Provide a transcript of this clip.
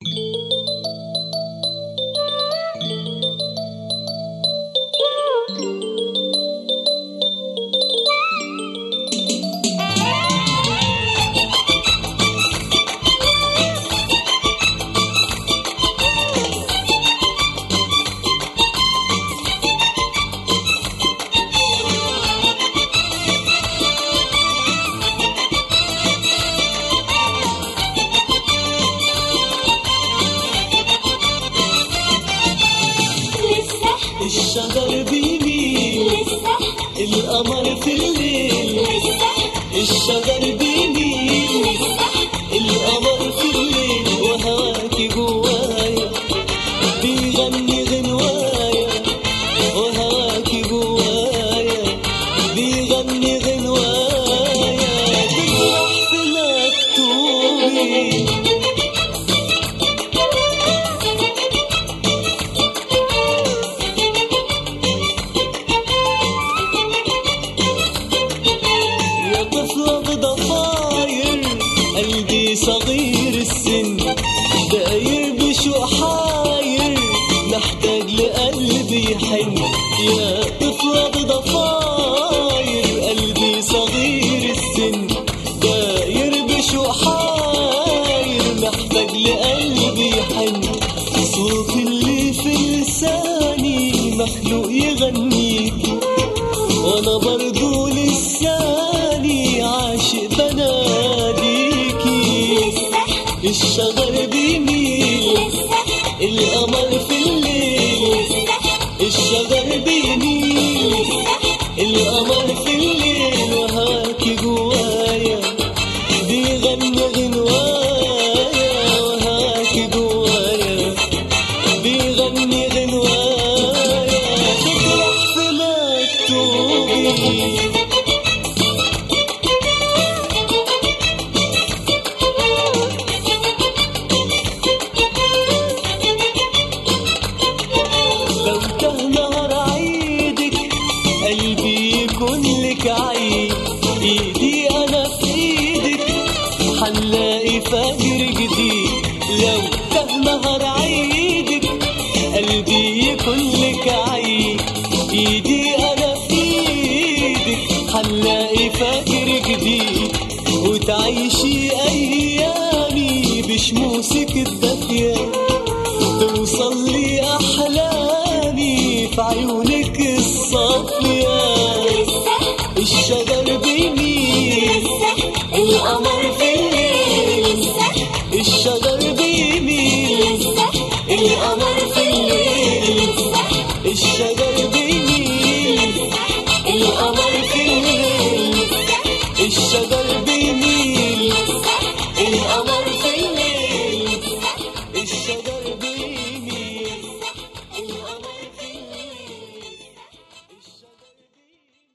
لسه الشجر بيميل لسه القمر في الليل لسه الشجر بيميل لسه القمر في الليل وهواكي جوايا بيغني غنوايا وهواكي جوايا بيغني غنوايا بجرح في مكتوبي يا طفلة بضفاير قلبي صغير السن داير بشوق حاير محتاج لقلبي يحن يا طفلة بضفاير قلبي صغير السن داير بشوق حاير محتاج لقلبي يحن صوت اللي في لساني مخلوق يغنيكي وانا برضو لساني عاشق بناديكي الشجر بيميل القمر في الليل الشجر بيميل القمر في الليل وهاكي جوايا بيغني غنوايا وهاكي جوايا بيغني غنوايا تجرح في مكتوبي لو كان نهار عيدك قلبي يكون لك عيد ايدي انا في ايدك حنلاقي فجر جديد لو كان نهار عيدك قلبي يكون لك عيد ايدي انا في ايدك حنلاقي فجر جديد وتعيشي ايامي بشموسك الدافيه توصل لي احلامي في عيونك الصافيه الشجر بيميل القمر في الليل الشجر بيميل القمر في الليل الشجر بيميل